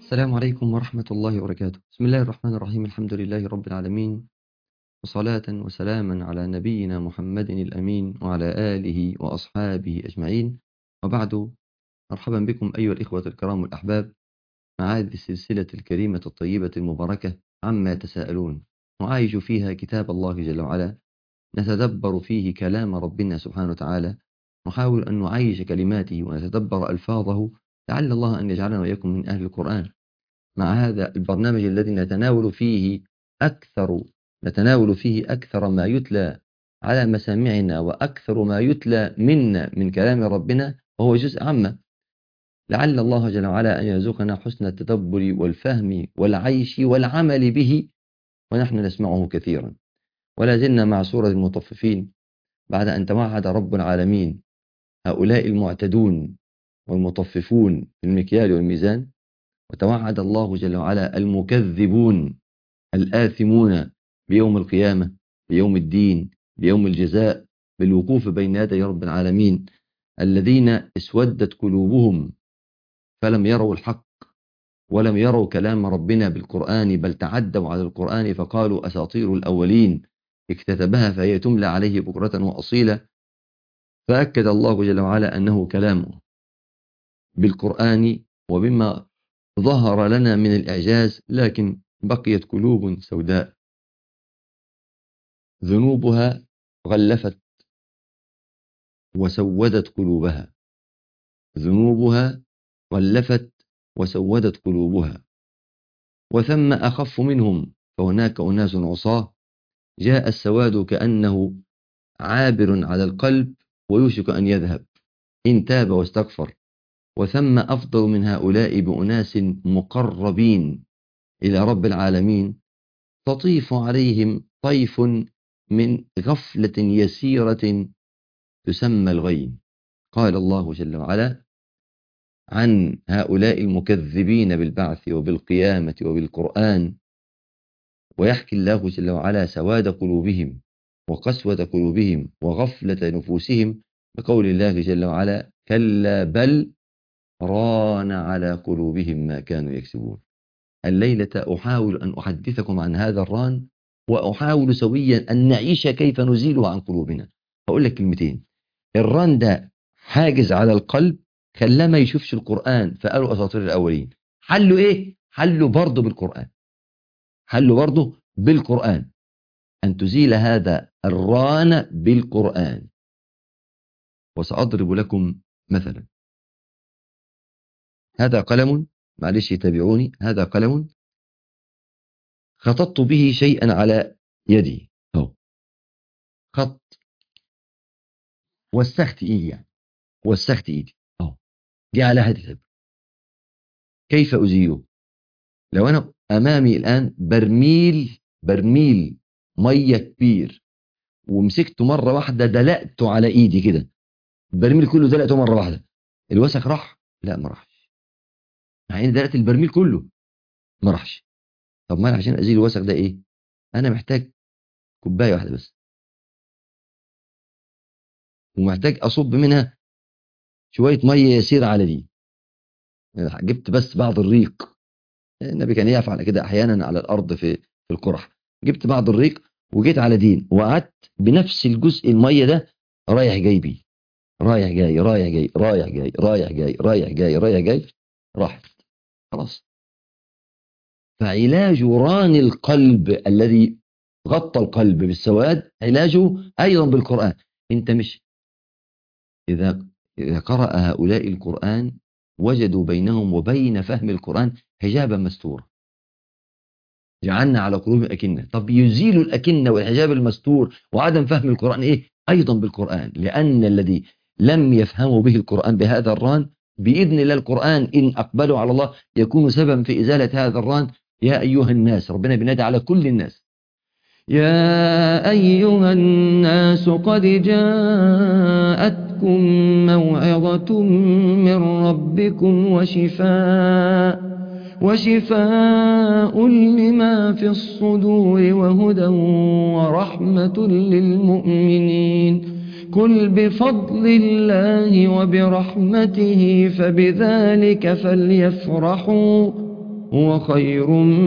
السلام عليكم ورحمة الله وبركاته بسم الله الرحمن الرحيم الحمد لله رب العالمين وصلاة وسلاما على نبينا محمد الأمين وعلى آله وأصحابه أجمعين وبعد مرحبا بكم أيها الإخوة الكرام والأحباب مع هذه السلسلة الكريمة الطيبة المباركة عما يتساءلون نعايش فيها كتاب الله جل وعلا نتدبر فيه كلام ربنا سبحانه وتعالى نحاول أن نعيش كلماته ونتدبر ألفاظه لعل الله أن يجعلنا وإياكم من أهل القرآن مع هذا البرنامج الذي نتناول فيه أكثر نتناول فيه أكثر ما يتلى على مسامعنا وأكثر ما يتلى منا من كلام ربنا وهو جزء عامة لعل الله جل وعلا أن يرزقنا حسن التدبر والفهم والعيش والعمل به ونحن نسمعه كثيرا ولا زلنا مع سورة المطففين بعد أن توعد رب العالمين هؤلاء المعتدون والمطففون في المكيال والميزان وتوعد الله جل وعلا المكذبون الآثمون بيوم القيامة بيوم الدين بيوم الجزاء بالوقوف بين يدي رب العالمين الذين اسودت قلوبهم فلم يروا الحق ولم يروا كلام ربنا بالقرآن بل تعدوا على القرآن فقالوا أساطير الأولين اكتتبها فهي تملى عليه بكرة وأصيلة فأكد الله جل وعلا أنه كلامه بالقرآن وبما ظهر لنا من الإعجاز لكن بقيت قلوب سوداء ذنوبها غلفت وسودت قلوبها ذنوبها غلفت وسودت قلوبها وثم أخف منهم فهناك أناس عصاه جاء السواد كأنه عابر على القلب ويوشك أن يذهب إن تاب واستغفر وثم أفضل من هؤلاء بأناس مقربين إلى رب العالمين تطيف عليهم طيف من غفلة يسيرة تسمى الغيم قال الله جل وعلا عن هؤلاء المكذبين بالبعث وبالقيامة وبالقرآن ويحكي الله جل وعلا سواد قلوبهم وقسوة قلوبهم وغفلة نفوسهم بقول الله جل وعلا كلا بل ران على قلوبهم ما كانوا يكسبون الليلة أحاول أن أحدثكم عن هذا الران وأحاول سويا أن نعيش كيف نزيله عن قلوبنا أقول لك كلمتين الران ده حاجز على القلب خلاه ما يشوفش القرآن فقالوا أساطير الأولين حله إيه؟ حله برضه بالقرآن حله برضه بالقرآن أن تزيل هذا الران بالقرآن وسأضرب لكم مثلا هذا قلم معلش يتابعوني هذا قلم خططت به شيئا على يدي أهو خط وسخت ايدي يعني وسخت ايدي اهو جه على هذا كيف ازيله لو انا امامي الان برميل برميل ميه كبير ومسكته مره واحده دلقته على ايدي كده البرميل كله دلقته مره واحده الوسخ راح لا ما راحش مع ان دلقت البرميل كله ما راحش طب ما انا عشان ازيل الوسخ ده ايه انا محتاج كوبايه واحده بس ومحتاج اصب منها شويه ميه يسيره على دي جبت بس بعض الريق النبي كان يفعل كده احيانا على الارض في في القرح جبت بعض الريق وجيت على دين وقعدت بنفس الجزء الميه ده رايح جاي بيه رايح جاي رايح جاي رايح جاي رايح جاي رايح جاي رايح جاي راحت خلاص فعلاج ران القلب الذي غطى القلب بالسواد علاجه أيضا بالقرآن انت مش إذا, إذا قرأ هؤلاء القرآن وجدوا بينهم وبين فهم القرآن حجابا مستورا جعلنا على قلوب أكنة طب يزيل الأكنة والحجاب المستور وعدم فهم القرآن إيه أيضا بالقرآن لأن الذي لم يفهموا به القرآن بهذا الران بإذن الله القرآن إن أقبلوا على الله يكون سببا في إزالة هذا الران يا أيها الناس ربنا بينادي على كل الناس يا أيها الناس قد جاءتكم موعظة من ربكم وشفاء وشفاء لما في الصدور وهدى ورحمة للمؤمنين قل بفضل الله وبرحمته فبذلك فليفرحوا هو خير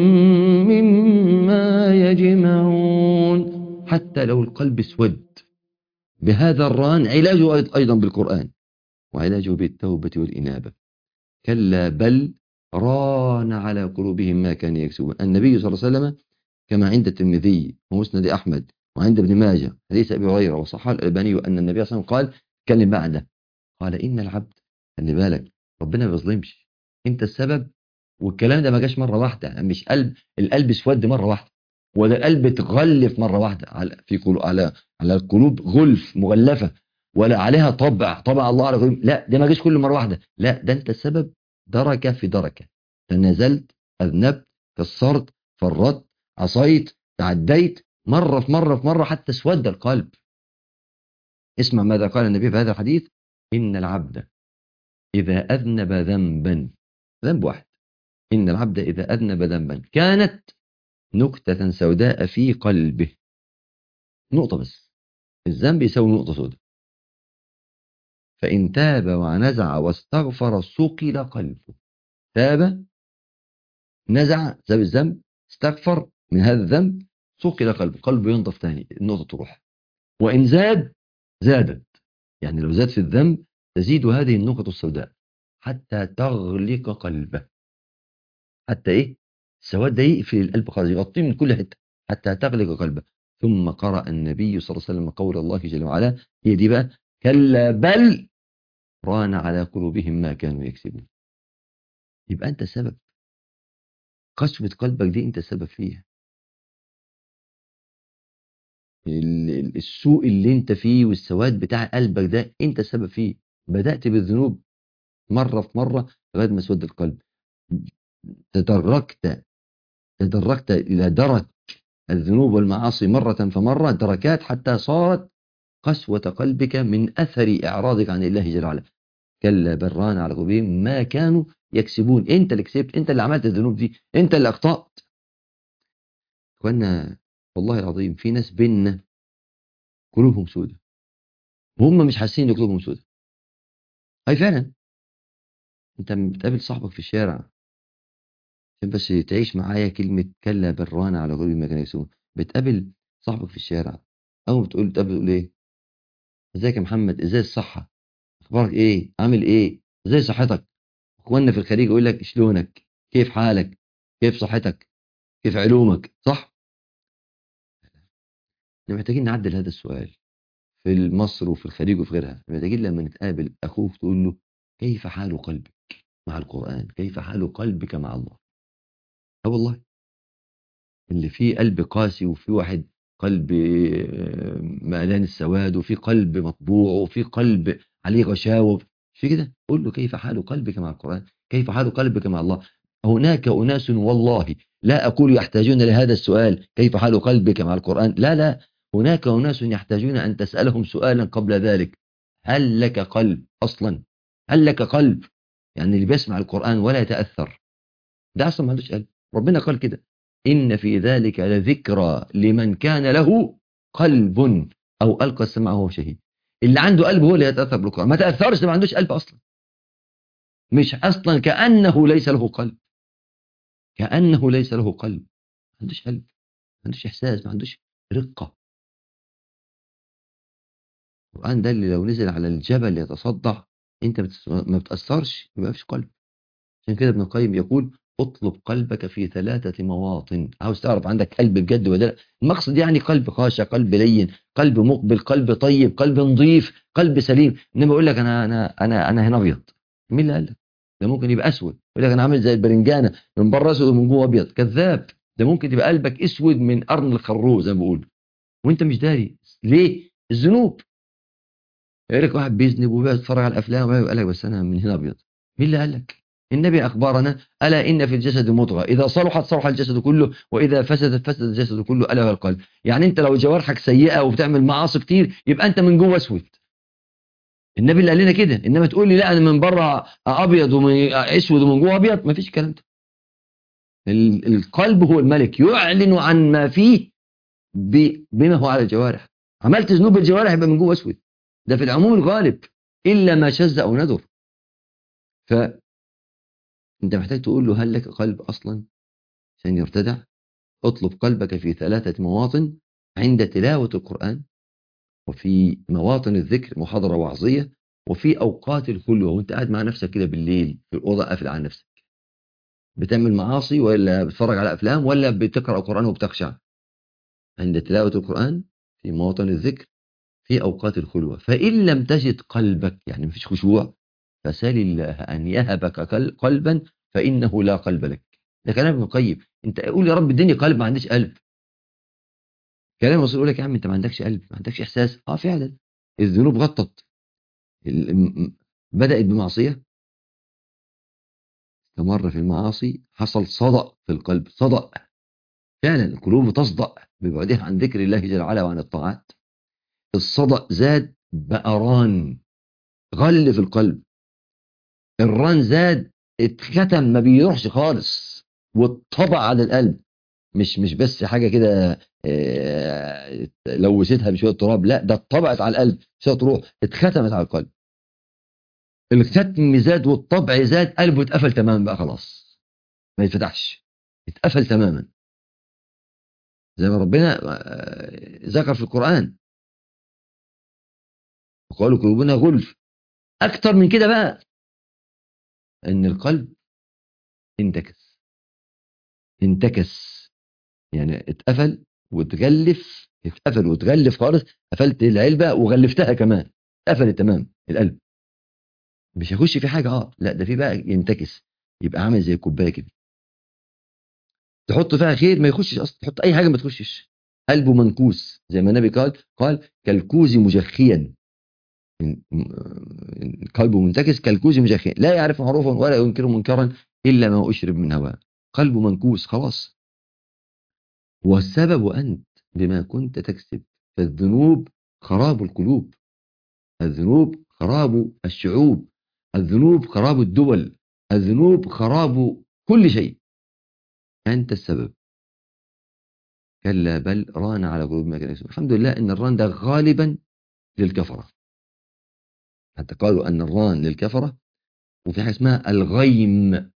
مما يجمعون حتى لو القلب اسود بهذا الران علاجه أيض- أيضا بالقرآن وعلاجه بالتوبة والإنابة كلا بل ران على قلوبهم ما كانوا يكسبون النبي صلى الله عليه وسلم كما عند الترمذي ومسند أحمد وعند ابن ماجه حديث أبي هريرة وصححه الألباني أن النبي صلى الله عليه وسلم قال اتكلم بقى عن ده قال إن العبد خلي بالك ربنا ما بيظلمش أنت السبب والكلام ده ما جاش مرة واحدة يعني مش قلب القلب اسود مرة واحدة ولا القلب اتغلف مرة واحدة على في قلوب على على القلوب غلف مغلفة ولا عليها طبع طبع الله على قلوب لا ده ما جاش كل مرة واحدة لا ده أنت السبب دركة في دركة تنازلت أذنبت كسرت فرطت عصيت تعديت مرة في مرة في مرة حتى اسود القلب اسمع ماذا قال النبي في هذا الحديث إن العبد إذا أذنب ذنبا ذنب واحد إن العبد إذا أذنب ذنبا كانت نكتة سوداء في قلبه نقطة بس الذنب يساوي نقطة سوداء فإن تاب ونزع واستغفر سقل قلبه تاب نزع ساب الذنب استغفر من هذا الذنب سقل قلبه قلبه ينضف تاني النقطة تروح وإن زاد زادت يعني لو زاد في الذنب تزيد هذه النقطة السوداء حتى تغلق قلبه حتى إيه السواد ده يقفل القلب خالص يغطيه من كل حتة حتى تغلق قلبه ثم قرأ النبي صلى الله عليه وسلم قول الله جل وعلا هي دي بقى كلا بل ران على قلوبهم ما كانوا يكسبون يبقى أنت سبب قسوة قلبك دي أنت سبب فيها ال- ال- السوء اللي انت فيه والسواد بتاع قلبك ده انت سبب فيه بدأت بالذنوب مرة في مرة لغاية ما سود القلب تدركت تدركت إلى درك الذنوب والمعاصي مرة فمرة دركات حتى صارت قسوة قلبك من أثر إعراضك عن الله جل وعلا كلا بران على قلوبهم ما كانوا يكسبون انت اللي كسبت انت اللي عملت الذنوب دي انت اللي اخطأت اخوانا والله العظيم في ناس بيننا قلوبهم سودة وهم مش حاسين ان قلوبهم سودة اي فعلا انت لما بتقابل صاحبك في الشارع عشان بس تعيش معايا كلمة كلا بران على قلوب ما كانوا يكسبون بتقابل صاحبك في الشارع اول ما بتقول بتقابل تقول ايه ازيك يا محمد ازاي الصحة اخبارك ايه عامل ايه ازاي صحتك اخواننا في الخليج يقول لك شلونك كيف حالك كيف صحتك كيف علومك صح احنا محتاجين نعدل هذا السؤال في مصر وفي الخليج وفي غيرها محتاجين لما نتقابل اخوك تقول له كيف حال قلبك مع القرآن كيف حال قلبك مع الله اه والله اللي فيه قلب قاسي وفي واحد قلب آه، ملان السواد وفي قلب مطبوع وفي قلب عليه غشاوة في كده قول له كيف حال قلبك مع القرآن كيف حال قلبك مع الله هناك أناس والله لا أقول يحتاجون لهذا السؤال كيف حال قلبك مع القرآن لا لا هناك أناس يحتاجون أن تسألهم سؤالا قبل ذلك هل لك قلب أصلا هل لك قلب يعني اللي بيسمع القرآن ولا يتأثر ده أصلا ما عندوش قلب ربنا قال كده إن في ذلك لذكرى لمن كان له قلب أو ألقى السمع وهو شهيد اللي عنده قلب هو اللي يتأثر بالقرآن ما تأثرش ده ما عندوش قلب أصلا مش أصلا كأنه ليس له قلب كأنه ليس له قلب ما عندوش قلب ما عندوش إحساس ما عندوش رقة القرآن ده اللي لو نزل على الجبل يتصدع انت بتس- ما بتأثرش ما فيش قلب عشان كده ابن القيم يقول اطلب قلبك في ثلاثة مواطن عاوز تعرف عندك قلب بجد ولا لا المقصد يعني قلب خاشع قلب لين قلب مقبل قلب طيب قلب نظيف قلب سليم انما يقول لك انا انا انا انا هنا ابيض مين اللي قال لك ده ممكن يبقى اسود يقول لك انا عامل زي البرنجانه من بره اسود ومن جوه ابيض كذاب ده ممكن تبقى قلبك اسود من قرن الخروف زي ما بيقولوا وانت مش داري ليه الذنوب يقول لك واحد بيذنب وبيتفرج على الافلام ويقول لك بس انا من هنا ابيض مين اللي قال لك النبي اخبرنا الا ان في الجسد مضغه اذا صلحت صلح الجسد كله واذا فسدت فسد الجسد كله الا وهي القلب يعني انت لو جوارحك سيئه وبتعمل معاصي كتير يبقى انت من جوه اسود النبي اللي قال لنا كده انما تقول لي لا انا من بره ابيض ومن اسود ومن جوه ابيض ما فيش الكلام ده ال- القلب هو الملك يعلن عن ما فيه ب- بما هو على الجوارح عملت ذنوب الجوارح يبقى من جوه اسود ده في العموم الغالب الا ما شذ او ندر ف انت محتاج تقول له هل لك قلب اصلا عشان يرتدع اطلب قلبك في ثلاثة مواطن عند تلاوة القرآن وفي مواطن الذكر محاضرة وعظية وفي أوقات الخلوة وانت قاعد مع نفسك كده بالليل في الأوضة قافل على نفسك بتعمل معاصي ولا بتتفرج على أفلام ولا بتقرأ القرآن وبتخشع عند تلاوة القرآن في مواطن الذكر في أوقات الخلوة فإن لم تجد قلبك يعني مفيش خشوع فسال الله أن يهبك قل- قلبا فإنه لا قلب لك ده كلام ابن القيم انت قول يا رب اديني قلب ما عنديش قلب كلام الرسول يقول لك يا عم انت ما عندكش قلب ما عندكش احساس اه فعلا الذنوب غطت ال- م- م- بدأت بمعصية استمر في المعاصي حصل صدأ في القلب صدأ فعلا القلوب تصدأ ببعدها عن ذكر الله جل وعلا وعن الطاعات الصدأ زاد بقى ران غل في القلب الران زاد اتختم ما بيروحش خالص واتطبع على القلب مش مش بس حاجه كده آه، لوثتها بشويه تراب لا ده اتطبعت على القلب شويه تروح اتختمت على القلب الختم زاد والطبع زاد قلبه اتقفل تماما بقى خلاص ما يتفتحش اتقفل تماما زي ما ربنا آه، ذكر في القرآن وقالوا قلوبنا غلف اكتر من كده بقى ان القلب انتكس انتكس يعني اتقفل وتغلف اتقفل وتغلف خالص قفلت العلبة وغلفتها كمان قفلت تمام القلب مش هيخش في حاجة اه لا ده في بقى ينتكس يبقى عامل زي الكوباية كده تحط فيها خير ما يخشش اصلا تحط اي حاجة ما تخشش قلبه منكوس زي ما النبي قال قال كالكوز مجخيا من- م- قلبه منتكس كالكوز مجخيا لا يعرف معروفا ولا ينكر منكرا الا ما اشرب من هواه قلبه منكوس خلاص والسبب انت بما كنت تكسب فالذنوب خراب القلوب الذنوب خراب الشعوب الذنوب خراب الدول الذنوب خراب كل شيء أنت السبب كلا بل ران على قلوب ما كانوا يكسبون الحمد لله أن الران ده غالبا للكفرة حتى قالوا أن الران للكفرة وفي حاجة اسمها الغيم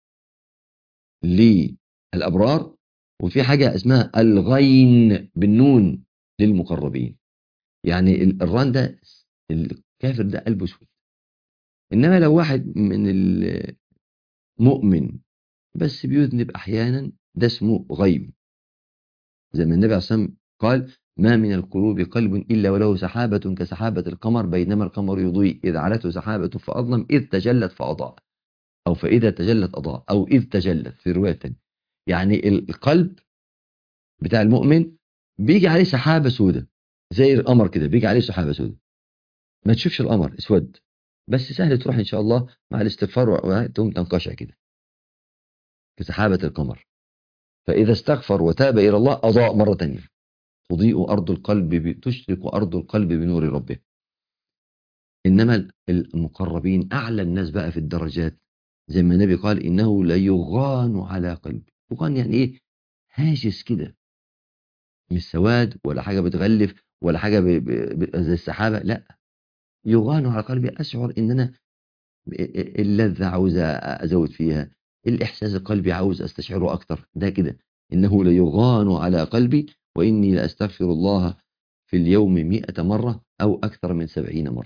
للأبرار وفي حاجة اسمها الغين بالنون للمقربين يعني ال- الران ده الكافر ده قلبه اسود انما لو واحد من المؤمن بس بيذنب احيانا ده اسمه غيم زي ما النبي عليه الصلاه والسلام قال ما من القلوب قلب الا وله سحابه كسحابه القمر بينما القمر يضيء اذا علته سحابه فاظلم اذ تجلت فاضاء او فاذا تجلت اضاء او اذ تجلت في روايه تانية. يعني القلب بتاع المؤمن بيجي عليه سحابه سوداء زي القمر كده بيجي عليه سحابه سوداء ما تشوفش القمر اسود بس سهل تروح ان شاء الله مع الاستغفار وتقوم تنقشع كده كسحابة القمر فإذا استغفر وتاب إلى الله أضاء مرة تانية تضيء أرض القلب ب... تشرق أرض القلب بنور ربه إنما المقربين أعلى الناس بقى في الدرجات زي ما النبي قال إنه ليغان على قلب يغان يعني إيه هاجس كده مش سواد ولا حاجة بتغلف ولا حاجة ب... ب... ب... زي السحابة لا يغان على قلبي أشعر إن أنا اللذة عاوز أزود فيها الإحساس القلبي عاوز أستشعره أكتر ده كده إنه ليغان على قلبي وإني لأستغفر الله في اليوم مئة مرة أو أكثر من سبعين مرة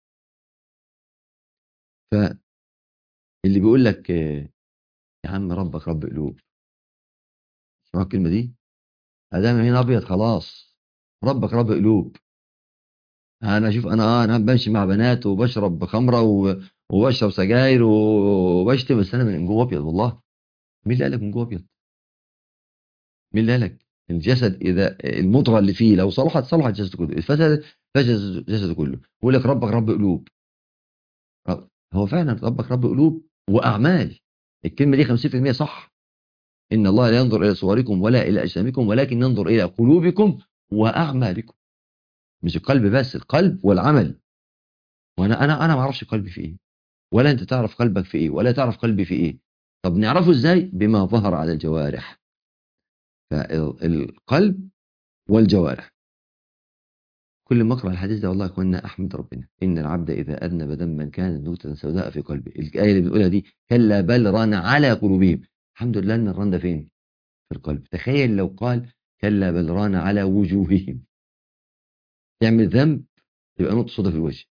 فاللي بيقول لك آه، يا عم ربك رب قلوب اسمعوا الكلمة دي أدام هنا أبيض خلاص ربك رب قلوب أنا أشوف أنا آه أنا بمشي مع بنات وبشرب خمرة و... وبشرب سجاير وبشتم بس أنا من جوه أبيض والله مين اللي قال لك من جوه أبيض؟ مين اللي قال لك؟ الجسد إذا المضغة اللي فيه لو صلحت صلح الجسد كله فسد فسد الجسد كله يقول لك ربك رب قلوب رب- هو فعلا ربك رب قلوب وأعمال الكلمة دي 50% صح إن الله لا ينظر إلى صوركم ولا إلى أجسامكم ولكن ينظر إلى قلوبكم وأعمالكم مش القلب بس القلب والعمل وأنا أنا أنا ما أعرفش قلبي في إيه ولا أنت تعرف قلبك في إيه ولا تعرف قلبي في إيه طب نعرفه إزاي بما ظهر على الجوارح فالقلب والجوارح كل ما اقرا الحديث ده والله يا اخوانا احمد ربنا ان العبد اذا اذنب ذنبا كانت نكته سوداء في قلبه الايه اللي بنقولها دي كلا بل ران على قلوبهم الحمد لله ان الران ده فين في القلب تخيل لو قال كلا بل ران على وجوههم تعمل ذنب تبقى نقطه سوداء في الوجه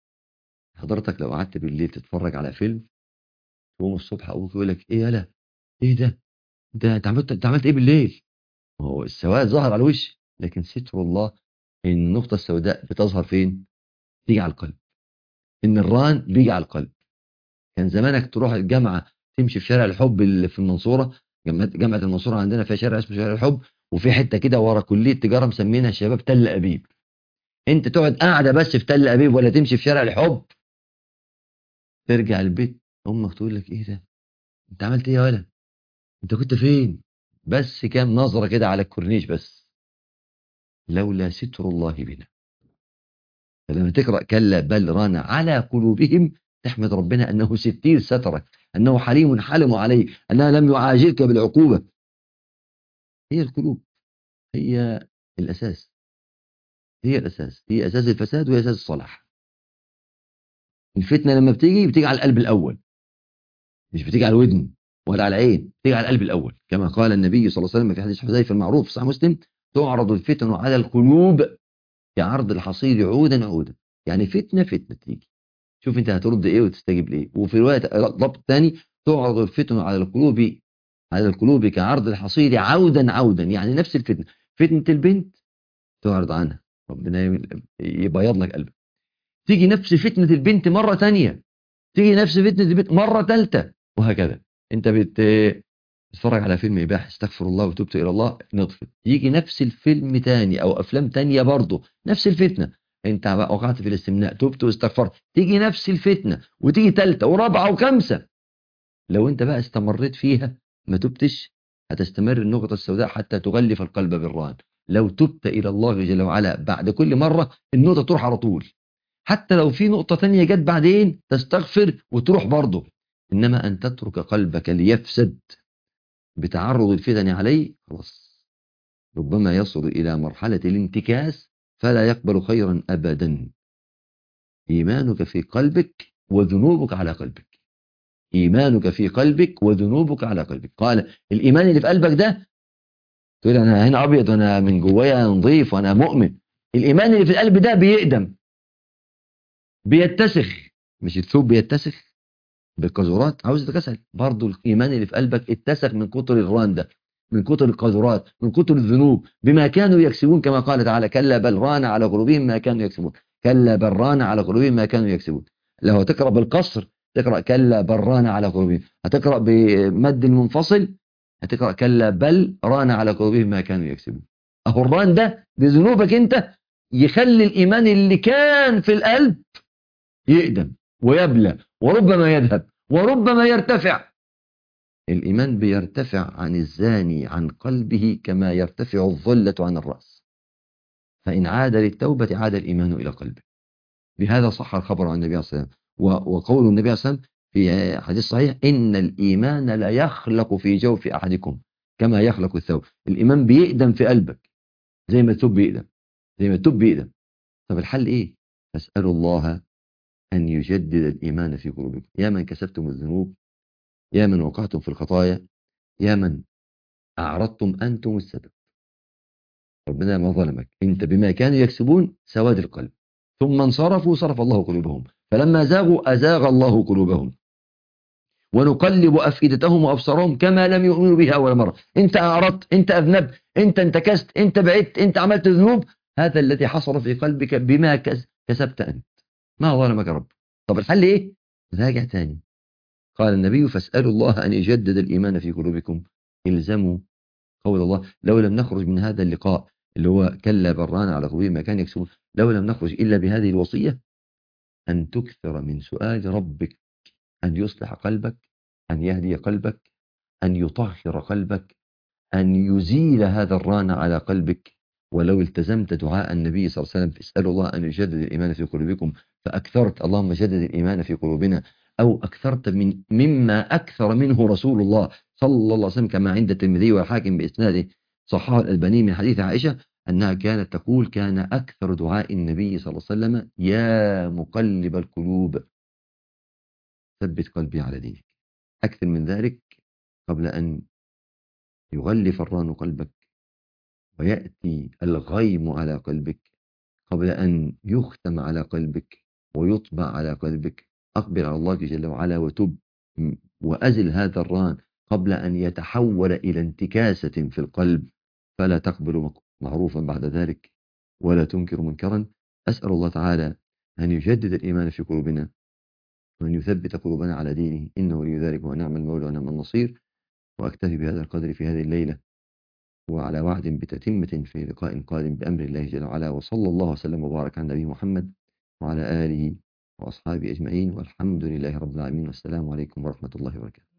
حضرتك لو قعدت بالليل تتفرج على فيلم تقوم الصبح ابوك يقول لك ايه يالا ايه ده ده انت عملت انت عملت ايه بالليل ما هو السواد ظهر على الوش لكن ستر الله ان النقطه السوداء بتظهر فين تيجي على القلب ان الران بيجي على القلب كان زمانك تروح الجامعه تمشي في شارع الحب اللي في المنصوره جامعه جامعه المنصوره عندنا فيها شارع اسمه شارع الحب وفي حته كده ورا كليه تجاره مسمينها شباب تل ابيب انت تقعد قاعده بس في تل ابيب ولا تمشي في شارع الحب ترجع البيت امك تقول لك ايه ده انت عملت ايه يا ولد انت كنت فين بس كام نظره كده على الكورنيش بس لولا ستر الله بنا فلما تقرا كلا بل ران على قلوبهم تحمد ربنا انه ستير سترك انه حليم حلم عليك انه لم يعاجلك بالعقوبه هي القلوب هي الاساس هي الاساس هي اساس الفساد وهي اساس الصلاح الفتنه لما بتيجي بتيجي على القلب الاول مش بتيجي على الودن ولا على العين بتيجي على القلب الاول كما قال النبي صلى الله عليه وسلم في حديث حذيفه المعروف في صحيح مسلم تعرض الفتن على القلوب كعرض الحصير عودا عودا يعني فتنه فتنه تيجي شوف انت هترد ايه وتستجيب لايه وفي روايه ضبط ثاني تعرض الفتن على القلوب على القلوب كعرض الحصير عودا عودا يعني نفس الفتنه فتنه البنت تعرض عنها ربنا يبيض لك قلبك تيجي نفس فتنه البنت مره ثانيه تيجي نفس فتنه البنت مره ثالثه وهكذا انت بت تتفرج على فيلم اباحي استغفر الله وتبت الى الله نطفت يجي نفس الفيلم تاني او افلام تانية برضه نفس الفتنه انت وقعت في الاستمناء تبت واستغفرت تيجي نفس الفتنه وتيجي ثالثه ورابعه وخامسه لو انت بقى استمريت فيها ما تبتش هتستمر النقطه السوداء حتى تغلف القلب بالران لو تبت الى الله جل وعلا بعد كل مره النقطه تروح على طول حتى لو في نقطه تانية جت بعدين تستغفر وتروح برضه انما ان تترك قلبك ليفسد بتعرض الفتن عليه خلاص ربما يصل إلى مرحلة الانتكاس فلا يقبل خيرا أبدا إيمانك في قلبك وذنوبك على قلبك إيمانك في قلبك وذنوبك على قلبك قال الإيمان اللي في قلبك ده تقول أنا هنا أبيض وأنا من جوايا نظيف وأنا مؤمن الإيمان اللي في القلب ده بيقدم بيتسخ مش الثوب بيتسخ بالقذورات عاوز تتكسل برضه الايمان اللي في قلبك اتسخ من كتر الران ده من كتر القذورات من كتر الذنوب بما كانوا يكسبون كما قال تعالى كلا بل ران على قلوبهم ما كانوا يكسبون كلا بل ران على قلوبهم ما كانوا يكسبون لو هتقرا بالقصر تقرا كلا بل ران على قلوبهم هتقرا بمد المنفصل هتقرا كلا بل ران على قلوبهم ما كانوا يكسبون اهو الران ده بذنوبك انت يخلي الايمان اللي كان في القلب يقدم ويبلى وربما يذهب وربما يرتفع الإيمان بيرتفع عن الزاني عن قلبه كما يرتفع الظلة عن الرأس فإن عاد للتوبة عاد الإيمان إلى قلبه بهذا صح الخبر عن النبي صلى الله عليه وسلم وقول النبي صلى الله عليه وسلم في حديث صحيح إن الإيمان لا يخلق في جوف أحدكم كما يخلق الثوب الإيمان بيقدم في قلبك زي ما الثوب بيقدم زي ما الثوب بيقدم طب الحل إيه؟ فاسألوا الله أن يجدد الإيمان في قلوبكم يا من كسبتم الذنوب يا من وقعتم في الخطايا يا من أعرضتم أنتم السبب ربنا ما ظلمك أنت بما كانوا يكسبون سواد القلب ثم انصرفوا صرف الله قلوبهم فلما زاغوا أزاغ الله قلوبهم ونقلب أفئدتهم وأبصارهم كما لم يؤمنوا بها أول مرة أنت أعرضت أنت أذنبت أنت انتكست أنت بعدت أنت عملت ذنوب هذا الذي حصل في قلبك بما كسبت أنت ما ظلمك رب طب الحل ايه راجع تاني قال النبي فاسألوا الله أن يجدد الإيمان في قلوبكم الزموا قول الله لو لم نخرج من هذا اللقاء اللي هو كلا بران على قلوبهم ما كان يكسبون لو لم نخرج إلا بهذه الوصية أن تكثر من سؤال ربك أن يصلح قلبك أن يهدي قلبك أن يطهر قلبك أن يزيل هذا الران على قلبك ولو التزمت دعاء النبي صلى الله عليه وسلم اسألوا الله أن يجدد الإيمان في قلوبكم فأكثرت اللهم جدد الإيمان في قلوبنا أو أكثرت من مما أكثر منه رسول الله صلى الله عليه وسلم كما عند الترمذي والحاكم بإسناده صححه الألباني من حديث عائشة أنها كانت تقول كان أكثر دعاء النبي صلى الله عليه وسلم يا مقلب القلوب ثبت قلبي على دينك أكثر من ذلك قبل أن يغلف الران قلبك ويأتي الغيم على قلبك قبل أن يختم على قلبك ويطبع على قلبك أقبل على الله جل وعلا وتب وأزل هذا الران قبل أن يتحول إلى انتكاسة في القلب فلا تقبل معروفا بعد ذلك ولا تنكر منكرا أسأل الله تعالى أن يجدد الإيمان في قلوبنا وأن يثبت قلوبنا على دينه إنه ولي ذلك ونعم المولى ونعم النصير وأكتفي بهذا القدر في هذه الليلة وعلى وعد بتتمة في لقاء قادم بأمر الله جل وعلا وصلى الله وسلم وبارك على نبي محمد وعلى آله وأصحابه أجمعين والحمد لله رب العالمين والسلام عليكم ورحمة الله وبركاته